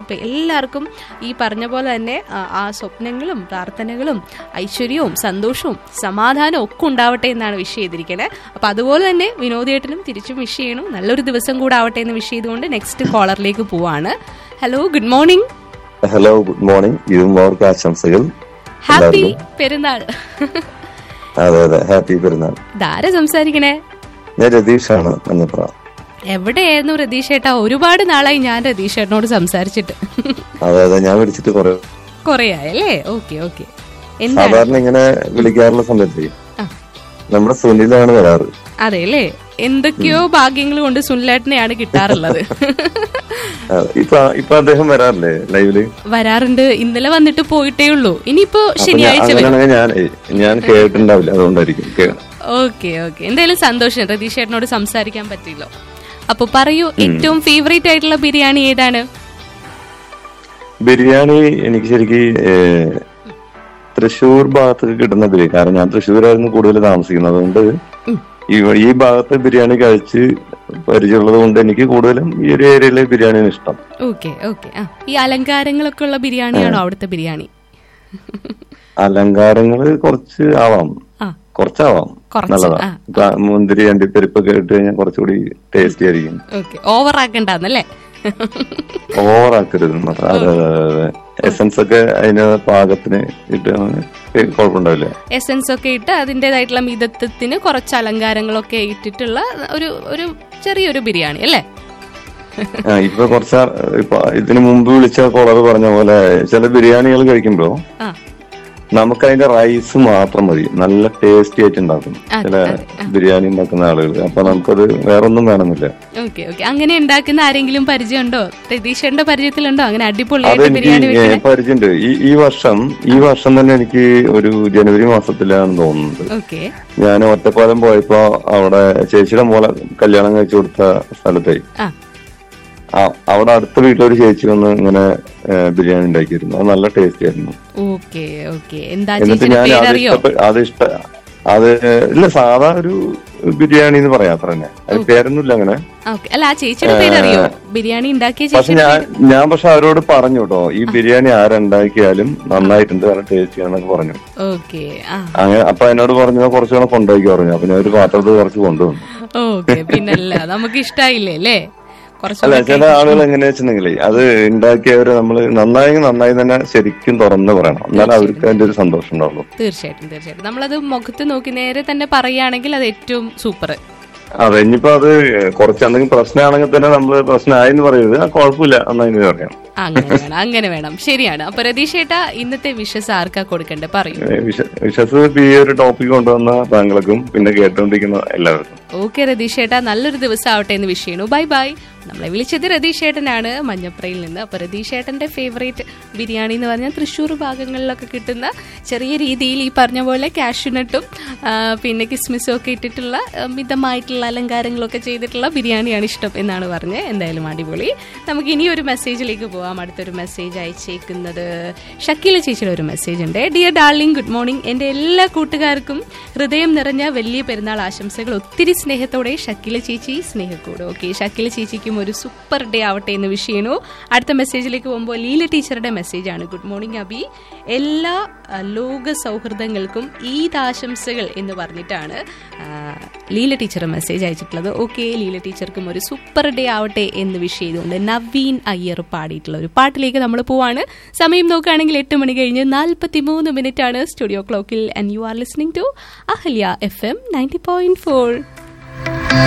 അപ്പോൾ എല്ലാവർക്കും ഈ പറഞ്ഞ പോലെ തന്നെ ആ, ആ സ്വപ്നങ്ങളും പ്രാർത്ഥനകളും ഐശ്വര്യവും സന്തോഷവും സമാധാനവും ഒക്കെ ഉണ്ടാവട്ടെ എന്നാണ് വിഷ് ചെയ്തിരിക്കുന്നത് അപ്പോൾ അതുപോലെ തന്നെ വിനോദേട്ടനും തിരിച്ചും വിഷ് ചെയ്യണം നല്ലൊരു ദിവസം കൂടെ ആവട്ടെ എന്ന് വിഷ് ചെയ്തുകൊണ്ട് നെക്സ്റ്റ് കോളറിലേക്ക് പോവാണ് hello good morning hello good morning യുവർക്ക് ആശംസകൾ ഹാപ്പി എല്ലാവർക്കും. പെരുന്നാൾ അതെ അതെ ഹാപ്പി പെരുന്നാൾ ഇതാരാ സംസാരിക്കണേ ഞാൻ രതീഷാണ് മഞ്ഞപ്ര എവിടെയായിരുന്നു രതീഷ് ഏട്ടാ ഒരുപാട് നാളായി ഞാൻ രതീഷ് ഏട്ടനോട് സംസാരിച്ചിട്ട് അതെ അതെ ഞാൻ വിളിച്ചിട്ട് കുറെ കൊറേ ആയല്ലേ ഓക്കെ ഓക്കെ എന്താണ് സാധാരണ ഇങ്ങനെ വിളിക്കാറുള്ള സമയത്ത് ആ. നമ്മുടെ സുനിലാണ് വരാറ് അതെ അല്ലേ എന്തൊക്കെയോ ഭാഗ്യങ്ങൾ കൊണ്ട് സുനിലേട്ടനെയാണ് കിട്ടാറുള്ളത് അതെ. ഇപ്പൊ ഇപ്പൊ അദ്ദേഹം വരാറില്ലേ ലൈവില് വരാറുണ്ട് ഇന്നലെ വന്നിട്ട് പോയിട്ടേ ഉള്ളൂ ഇനിയിപ്പോ അപ്പൊ ഞാൻ- ശനിയാഴ്ച വരും അങ്ങനെയാണെങ്കിൽ ഞാൻ ഞാൻ കേട്ടിട്ടുണ്ടാവില്ല അതുകൊണ്ടായിരിക്കും കേ- ഓക്കെ ഓക്കെ എന്തായാലും സന്തോഷം രതീഷ് ഏട്ടനോട് സംസാരിക്കാൻ പറ്റില്ലോ അപ്പൊ പറയൂ ഏറ്റവും ഫേവറേറ്റ് ആയിട്ടുള്ള ബിരിയാണി ഏതാണ് ബിരിയാണി എനിക്ക് ശരിക്ക് ഏഹ്, തൃശ്ശൂർ ഭാഗത്ത് കിട്ടുന്ന ബിരിയാണി കാരണം ഞാൻ തൃശ്ശൂരായിരുന്നു കൂടുതൽ താമസിക്കുന്നത് അതുകൊണ്ട് ഈ ഈ ഭാഗത്ത് ബിരിയാണി കഴിച്ച് പരിചയമുള്ളത് കൊണ്ട് എനിക്ക് കൂടുതലും ഈ ഒരു ഏരിയയിലെ ബിരിയാണിയാണ് ഇഷ്ടം ഓക്കെ ഓക്കെ ആ ഈ അലങ്കാരങ്ങളൊക്കെ ഉള്ള ബിരിയാണിയാണോ അവിടുത്തെ ബിരിയാണി അലങ്കാരങ്ങള് കുറച്ച് ആവാം ആ കുറച്ചാവാം കുറച്ച്, നല്ലതാ ആ. ഇപ്പൊ മുന്തിരി അണ്ടിപ്പരിപ്പൊക്കെ ഇട്ട് കഴിഞ്ഞാൽ കുറച്ചുകൂടി ടേസ്റ്റി ആയിരിക്കും ഓക്കെ ഓവർ ആക്കണ്ടെന്നല്ലേ ഓവറാക്കരുത് മാത്രം അതെ അതെ അതെ അതെ എസൻസ് ഒക്കെ അതിന് പാകത്തിന് ഇട്ട് കുഴപ്പമുണ്ടാവില്ല എസൻസ് ഒക്കെ ഇട്ട് അതിൻ്റെതായിട്ടുള്ള മിതത്വത്തിന് കുറച്ച് അലങ്കാരങ്ങളൊക്കെ ഇട്ടിട്ടുള്ള ഒരു ഒരു ചെറിയൊരു ബിരിയാണി അല്ലേ ആ, ഇപ്പൊ കുറച്ച് ആ- ഇപ്പൊ ഇതിനു മുമ്പ് വിളിച്ച കോളർ പറഞ്ഞ പോലെ ചില ബിരിയാണികൾ കഴിക്കുമ്പോ ആ നമുക്ക് അതിന്റെ റൈസ് മാത്രം മതി നല്ല ടേസ്റ്റി ആയിട്ട് ഉണ്ടാക്കും അതെ, ചില അതെ, ബിരിയാണി ഉണ്ടാക്കുന്ന ആളുകൾ അപ്പൊ നമുക്കത് വേറൊന്നും വേണമെന്നില്ല ഓക്കെ ഓക്കെ അങ്ങനെ ഉണ്ടാക്കുന്ന ആരെങ്കിലും പരിചയമുണ്ടോ രതീഷന്റെ പരിചയത്തിലുണ്ടോ അങ്ങനെ അടിപൊളിയായിട്ട് അതെനിക്ക് ബിരിയാണി വെക്കണേ പരിചയമുണ്ട് ഈ ഈ വർഷം ഈ വർഷം തന്നെ എനിക്ക് ഒരു ജനുവരി മാസത്തിലാണെന്ന് തോന്നുന്നത് ഓക്കെ ഞാൻ ഒറ്റപ്പാലം പോയപ്പോ അവിടെ ചേച്ചിയുടെ മോളെ കല്യാണം കഴിച്ചു കൊടുത്ത സ്ഥലത്തെ ആ ആ, അവിടെ അടുത്ത വീട്ടിലൊരു ചേച്ചി വന്ന് ഇങ്ങനെ ഏ, ബിരിയാണി ഉണ്ടാക്കിയിരുന്നു അത് നല്ല ടേസ്റ്റി ആയിരുന്നു ഓക്കെ ഓക്കെ എന്താ എന്നിട്ട് ചേച്ചിയുടെ ഞാൻ അത് പേരറിയോ ഇഷ്ടപ്പെ അത് ഇഷ്ട അത് ഇല്ല സാധാ ഒരു ബിരിയാണി എന്ന് പറയാം അത്ര തന്നെ അത് പേരൊന്നുമില്ല അങ്ങനെ ഓക്കെ അല്ല ആ ചേച്ചിയുടെ പേരറിയോ ബിരിയാണി ഉണ്ടാക്കിയ പക്ഷെ ചേച്ചിയുടെ ഞാൻ ഞാൻ പക്ഷെ അവരോട് പറഞ്ഞു കേട്ടോ ഈ ബിരിയാണി ആരുണ്ടാക്കിയാലും നന്നായിട്ടുണ്ട് നല്ല ടേസ്റ്റി ആണെന്നൊക്കെ പറഞ്ഞു ഓക്കെ ആ അങ്ങനെ അപ്പൊ എന്നോട് പറഞ്ഞു കുറച്ച് കൂടെ കൊണ്ടുപോയി പറഞ്ഞു അപ്പൊ ഞാൻ ഒരു പാത്രത്തിൽ കുറച്ച് കൊണ്ടുവന്നു ഓക്കെ പിന്നല്ല നമുക്ക് ഇഷ്ടായില്ലേ അല്ലേ അല്ല കുറച്ചുകൂടെ ചില ആളുകൾ എങ്ങനെയാ വെച്ചിട്ടുണ്ടെങ്കിലേ അത് ഉണ്ടാക്കിയവര് നമ്മള് നന്നായെങ്കിൽ നന്നായി തന്നെ ശരിക്കും തുറന്ന് പറയണം എന്നാലും അവർക്ക് അതിന്റെ ഒരു സന്തോഷം ഉണ്ടാവുള്ളൂ തീർച്ചയായിട്ടും തീർച്ചയായിട്ടും നമ്മളത് മുഖത്ത് നോക്കി നേരെ തന്നെ പറയുകയാണെങ്കിൽ അത് ഏറ്റവും സൂപ്പർ അതെ ഇനിയിപ്പോ അത് കുറച്ച് എന്തെങ്കിലും പ്രശ്നമാണെങ്കിൽ തന്നെ നമ്മള് പ്രശ്നമായെന്ന് പറയരുത് ആ കുഴപ്പമില്ല എന്നായി പറയാം അങ്ങനെ വേണം അങ്ങനെ വേണം ശരിയാണ് അപ്പൊ രതീഷ് ഏട്ടാ ഇന്നത്തെ വിഷസ് ആർക്കാ കൊടുക്കണ്ടേ പറയൂ ഏ, വിശ- വിശ്വസ് ഈ ഒരു ടോപ്പിക് കൊണ്ടുവന്ന താങ്കൾക്കും പിന്നെ കേട്ടുകൊണ്ടിരിക്കുന്ന എല്ലാവർക്കും ഓക്കെ രതീഷ് ഏട്ടാ നല്ലൊരു ദിവസം ആവട്ടെ എന്ന് വിഷ് ചെയ്യണു ബൈ ബൈ നമ്മളെ വിളിച്ചത് രതീഷ് ഏട്ടനാണ് മഞ്ഞപ്രയിൽ നിന്ന് അപ്പൊ രതീഷ് ഏട്ടന്റെ ഫേവറേറ്റ് ബിരിയാണി എന്ന് പറഞ്ഞാൽ തൃശ്ശൂർ ഭാഗങ്ങളിലൊക്കെ കിട്ടുന്ന ചെറിയ രീതിയിൽ ഈ പറഞ്ഞ പോലെ കാഷ്യൂനട്ടും ആ, പിന്നെ കിസ്മിസും ഒക്കെ ഇട്ടിട്ടുള്ള ആ, മിതമായിട്ടുള്ള അലങ്കാരങ്ങളൊക്കെ ചെയ്തിട്ടുള്ള ബിരിയാണിയാണ് ഇഷ്ടം എന്നാണ് പറഞ്ഞത് എന്തായാലും അടിപൊളി നമുക്ക് ഇനി ഒരു മെസ്സേജിലേക്ക് പോവാം അടുത്തൊരു മെസ്സേജ് അയച്ചേക്കുന്നത് ഷക്കീല ചേച്ചിയുടെ ഒരു മെസ്സേജ് ഉണ്ട് ഡിയർ ഡാർലിംഗ് ഗുഡ് മോർണിംഗ് എൻ്റെ എല്ലാ കൂട്ടുകാർക്കും ഹൃദയം നിറഞ്ഞ വലിയ പെരുന്നാൾ ആശംസകൾ ഒത്തിരി സ്നേഹത്തോടെ ഷക്കീല ചേച്ചി സ്നേഹക്കൂട് ഓക്കെ ഷക്കീല ചേച്ചിക്കും ഒരു സൂപ്പർ ഡേ ആവട്ടെ എന്ന് വിഷ് ചെയ്യണു അടുത്ത മെസ്സേജിലേക്ക് പോകുമ്പോൾ ലീല ടീച്ചറുടെ മെസ്സേജാണ് ഗുഡ് മോർണിംഗ് അബി എല്ലാ ആ, ലോക സൗഹൃദങ്ങൾക്കും ഈദ് ആശംസകൾ എന്ന് പറഞ്ഞിട്ടാണ് ആ, ലീല ടീച്ചർ മെസ്സേജ് അയച്ചിട്ടുള്ളത് ഓക്കെ ലീല ടീച്ചർക്കും ഒരു സൂപ്പർ ഡേ ആവട്ടെ എന്ന് വിഷ് ചെയ്തുകൊണ്ട് നവീൻ അയ്യർ പാടിയിട്ടുള്ള ഒരു പാട്ടിലേക്ക് നമ്മൾ പോവാണ് സമയം നോക്കുകയാണെങ്കിൽ എട്ട് മണി കഴിഞ്ഞ് നാൽപ്പത്തി മൂന്ന് മിനിറ്റ് ആണ് സ്റ്റുഡിയോ ക്ലോക്കിൽ and you are listening to Ahalya F M ninety point four